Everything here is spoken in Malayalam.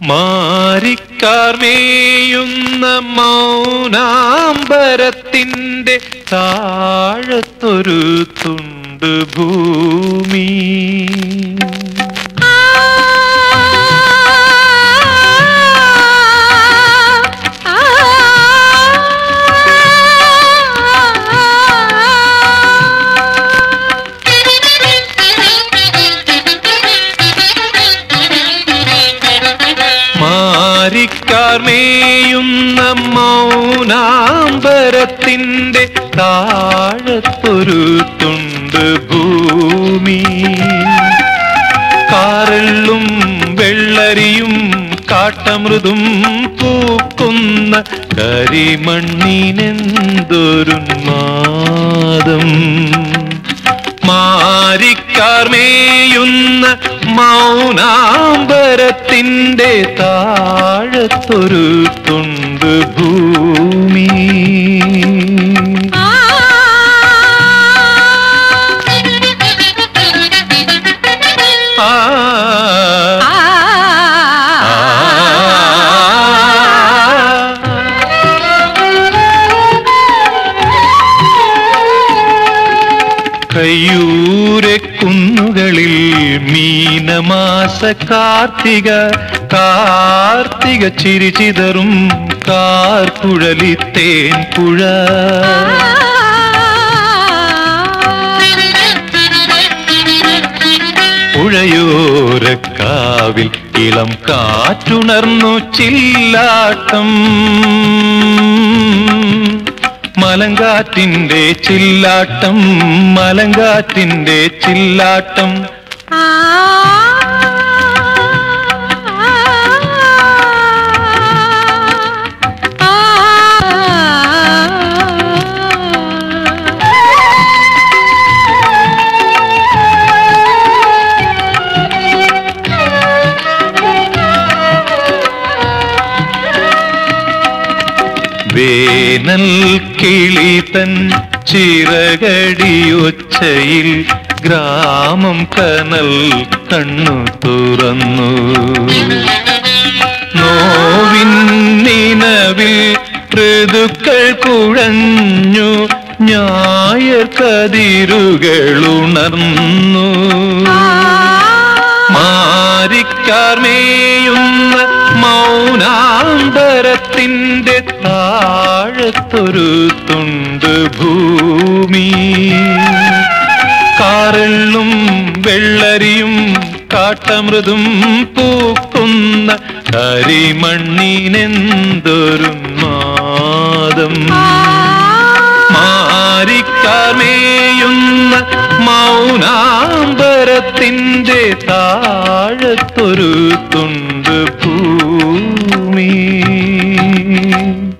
മാരിക്കാർമേയുന്ന മൗനാംബരത്തിൻ്റെ താഴത്തൊരു തുണ്ട് ഭൂമി മാരിക്കാർമേയുന്ന മൗനാംബരത്തിൻ്റെ താഴത്തൊരു തുണ്ട് ഭൂമി കാറെള്ളും വെള്ളരിയും കാട്ടമൃദും പൂക്കുന്ന കരിമണ്ണിനെന്തൊരുന്മാദം മാരിക്കാർമേയുന്ന മൗനാംബരത്തിൻ്റെ താഴത്തൊരു തുണ്ട് ഭൂമി ആ കയ്യൂരെ കുന്നുകളിൽ മീനമാസ കാർത്തിക കാർത്തിക ചിരിചിതറും കാർക്കുഴലി തേൻ പുഴ പുഴയോരക്കാവിൽ ഇളം കാറ്റുണർന്നു ചില്ലാട്ടം മലങ്കാറ്റിന്റെ ചില്ലാട്ടം മലങ്കാറ്റിന്റെ ചില്ലാട്ടം വേനൽ കിളിതൻ ചിറകടിയൊച്ചയിൽ ഗ്രാമം കനൽ കണ്ണു തുറന്നു നോവിൻ നിലവിൽ ഋതുക്കൾ കുഴഞ്ഞു ഞായർ കതിരുകളുണർന്നു മാരിക്കാർമേയുന്ന മൗനാന്തരത്തിൻ്റെ താഴത്തൊരു തുണ്ട് ഭൂമി കാറെള്ളും വെള്ളരിയും കാട്ടമൃദും പൂക്കുന്ന കരിമണ്ണിനെന്തൊരു മാദം മാരിക്കാമേയുന്ന മൗനാംബരത്തിൻ്റെ താഴത്തൊരു തുണ്ട് ഭൂമി